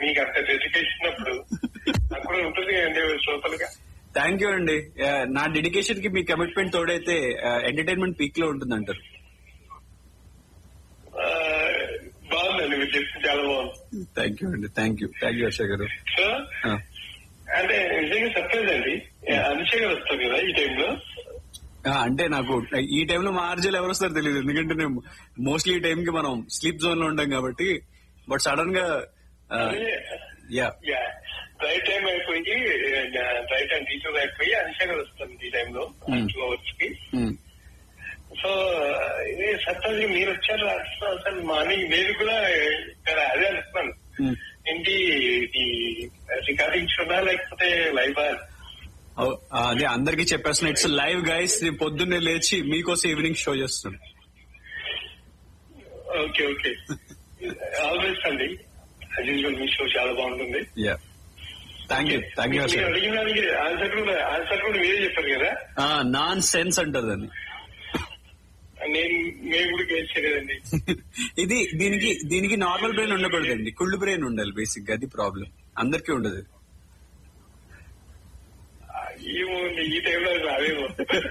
మీకు అంత డెడికేషన్ అప్పుడు నాకు కూడా ఉంటుంది అండి శ్రోతలుగా థ్యాంక్ యూ అండి ఆ, నా డెడికేషన్ కి మీ కమిట్మెంట్ తోడైతే ఎంటర్టైన్మెంట్ పీక్ లో ఉంటుంది అంటారు ఆ, బాగుందండి మీరు చెప్పింది చాలా బాగుంది థ్యాంక్ యూ అండి thank you thank you Harsha గారు సో ఆ, అంటే నిజంగా సర్ప్రైజ్ అండి అనుషయ గారు వస్తారు కదా ఈ టైంలో ఆ, అంటే నాకు ఈ టైంలో మా ఆర్జీలు ఎవరు వస్తారో తెలియదు ఎందుకంటే నేను మోస్ట్లీ ఈ టైం కి మనం స్లీప్ జోన్ లో ఉంటాం కాబట్టి బట్ సడన్ గా యా యా రైట్ టైం అయిపోయి రైట్ టైం టీచర్ అయిపోయి అనుషయ గారు వస్తుంది ఈ టైంలో Hmm. టూ అవర్స్ కి సో ఇది సర్ప్రైజ్ మీరు వచ్చారు అసలు అసలు మార్నింగ్ నేను కూడా ఇక్కడ అదే అనుకున్నాను ఏంటి ఈ రికార్డింగ్ షోనా లేకపోతే లైవ్ అదే అందరికి చెప్పేస్తున్నా ఇట్స్ లైవ్ గైస్ పొద్దున్నే లేచి మీకోసం ఈవినింగ్ షో చేస్తున్నాను ఓకే ఓకే ఆల్వేస్ అండి యాజ్ యూజువల్ మీ షో చాలా బాగుంటుంది yeah thank you thank you మీరు అడిగిన దానికి ఆన్సర్ కూడా ఆన్సర్ కూడా మీరే చెప్పారు కదా నాన్ సెన్స్ అంటారు దాన్ని నేను మేము కూడా గెలిచే కదండి ఇది దీనికి దీనికి నార్మల్ బ్రెయిన్ ఉండకూడదండి కుళ్ళు బ్రెయిన్ ఉండాలి బేసిక్ గా అది ప్రాబ్లం అందరికీ ఉండదు ఏమో ఈ టైంలో రావేమో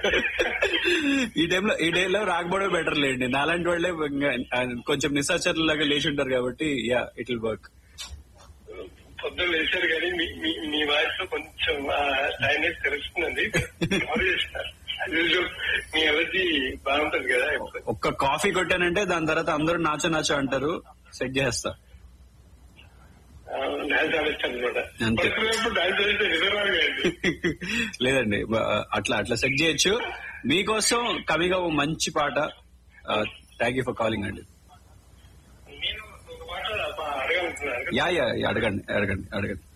ఈ టైంలో ఈ టైంలో రాకపోవడం బెటర్ లేండి నాలాంటి వాళ్ళే ఇంకా, ఆ, కొంచెం నిశాచరులాగా లేచి ఉంటారు కాబట్టి యా ఇట్ విల్ వర్క్ పొద్దున్న లేచారు కానీ మీ- మీ- మీ వాయిస్ లో కొంచెం టైమ్నెస్ తెలుస్తుందండి కవర్ చేస్తారు యాజ్ యూజువల్ మీ ఎనర్జీ బాగుంటుంది కదా ఎప్పుడు. ఒక్క కాఫీ కొట్టానంటే దాని తర్వాత అందరూ నాచో నాచో అంటారు సెట్ చేస్తా ఆ, డాన్స్ ఆడొచ్చు అనమాట అంతే. పడుకునేప్పుడు డాన్స్ ఆడితే నిజరాలు కదండి లేదండి బ- అట్లా అట్లా సెట్ చేయొచ్చు మీకోసం కవిగా ఓ మంచి పాట థ్యాంక్ యూ ఫర్ కాలింగ్ అండి నేను ఒక మాట అడగాలనుకున్నాను యా యా యా, అడగండి అడగండి అడగండి